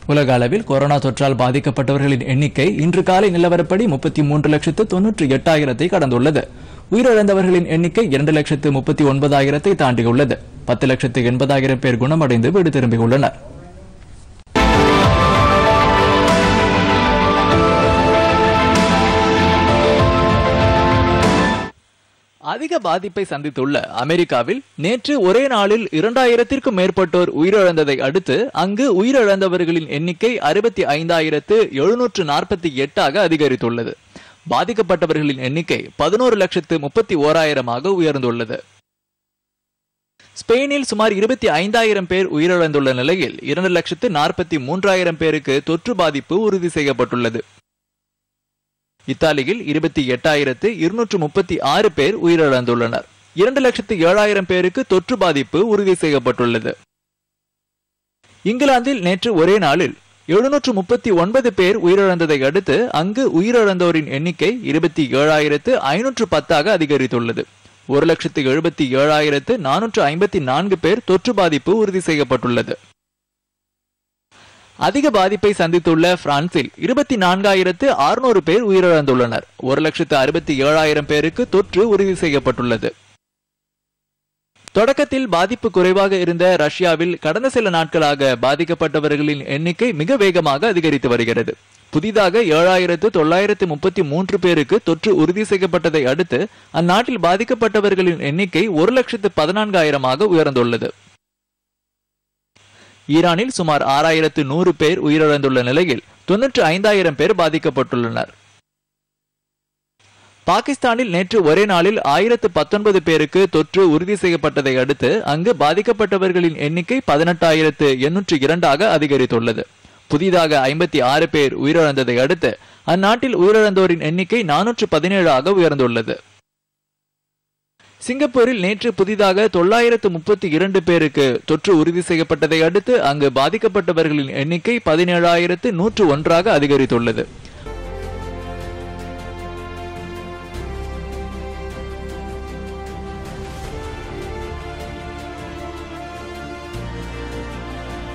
உலக அளவில் கொரோனா தொற்றால் பாதிக்கப்பட்டவர்களின் எண்ணிக்கை இன்று காலை நிலவரப்படி முப்பத்தி மூன்று லட்சத்து தொன்னூற்றி எட்டாயிரத்தை கடந்துள்ளது உயிரிழந்தவர்களின் எண்ணிக்கை இரண்டு லட்சத்து முப்பத்தி ஒன்பதாயிரத்தை தாண்டியுள்ளது பத்து லட்சத்து எண்பதாயிரம் பேர் குணமடைந்து வீடு திரும்பியுள்ளனர் அதிக பாதிப்பை சந்தித்துள்ள அமெரிக்காவில் நேற்று ஒரே நாளில் இரண்டாயிரத்திற்கும் மேற்பட்டோர் உயிரிழந்ததை அடுத்து அங்கு உயிரிழந்தவர்களின் எண்ணிக்கை அறுபத்தி ஐந்தாயிரத்து எழுநூற்று நாற்பத்தி எட்டாக அதிகரித்துள்ளது பாதிக்கப்பட்டவர்களின் எண்ணிக்கை பதினோரு லட்சத்து முப்பத்தி ஓராயிரமாக உயர்ந்துள்ளது ஸ்பெயினில் சுமார் இருபத்தி ஐந்தாயிரம் பேர் உயிரிழந்துள்ள நிலையில் இரண்டு லட்சத்து நாற்பத்தி மூன்றாயிரம் பேருக்கு தொற்று பாதிப்பு உறுதி செய்யப்பட்டுள்ளது இத்தாலியில் இருபத்தி எட்டாயிரத்து இருநூற்று முப்பத்தி ஆறு பேர் உயிரிழந்துள்ளனர் இரண்டு லட்சத்து ஏழாயிரம் பேருக்கு தொற்று பாதிப்பு உறுதி செய்யப்பட்டுள்ளது இங்கிலாந்தில் நேற்று ஒரே நாளில் எழுநூற்று முப்பத்தி ஒன்பது பேர் உயிரிழந்ததை அடுத்து அங்கு உயிரிழந்தோரின் எண்ணிக்கை இருபத்தி ஏழாயிரத்து ஐநூற்று பத்தாக அதிகரித்துள்ளது ஒரு லட்சத்து எழுபத்தி ஏழாயிரத்து நானூற்று ஐம்பத்தி நான்கு பேர் தொற்று பாதிப்பு உறுதி செய்யப்பட்டுள்ளது அதிக பாதிப்பை சந்தித்துள்ள பிரான்சில் இருபத்தி நான்காயிரத்து அறுநூறு பேர் உயிரிழந்துள்ளனர் ஒரு லட்சத்து அறுபத்தி ஏழாயிரம் பேருக்கு தொற்று உறுதி செய்யப்பட்டுள்ளது தொடக்கத்தில் பாதிப்பு குறைவாக இருந்த ரஷ்யாவில் கடந்த சில நாட்களாக பாதிக்கப்பட்டவர்களின் எண்ணிக்கை மிக வேகமாக அதிகரித்து வருகிறது புதிதாக ஏழாயிரத்து தொள்ளாயிரத்து முப்பத்தி மூன்று பேருக்கு தொற்று உறுதி செய்யப்பட்டதை அடுத்து அந்நாட்டில் பாதிக்கப்பட்டவர்களின் எண்ணிக்கை ஒரு லட்சத்து பதினான்காயிரமாக உயர்ந்துள்ளது ஈரானில் சுமார் ஆறாயிரத்து நூறு பேர் உயிரிழந்துள்ள நிலையில் தொன்னூற்று ஐந்தாயிரம் பேர் பாதிக்கப்பட்டுள்ளனர் பாகிஸ்தானில் நேற்று ஒரே நாளில் ஆயிரத்து பத்தொன்பது பேருக்கு தொற்று உறுதி செய்யப்பட்டதை அடுத்து அங்கு பாதிக்கப்பட்டவர்களின் எண்ணிக்கை பதினெட்டாயிரத்து எண்ணூற்று இரண்டாக அதிகரித்துள்ளது புதிதாக ஐம்பத்தி ஆறு பேர் உயிரிழந்ததை அடுத்து அந்நாட்டில் உயிரிழந்தோரின் எண்ணிக்கை நானூற்று பதினேழாக உயர்ந்துள்ளது சிங்கப்பூரில் நேற்று புதிதாக தொள்ளாயிரத்து முப்பத்தி இரண்டு பேருக்கு தொற்று உறுதி செய்யப்பட்டதை அடுத்து அங்கு பாதிக்கப்பட்டவர்களின் எண்ணிக்கை பதினேழாயிரத்து நூற்று ஒன்றாக அதிகரித்துள்ளது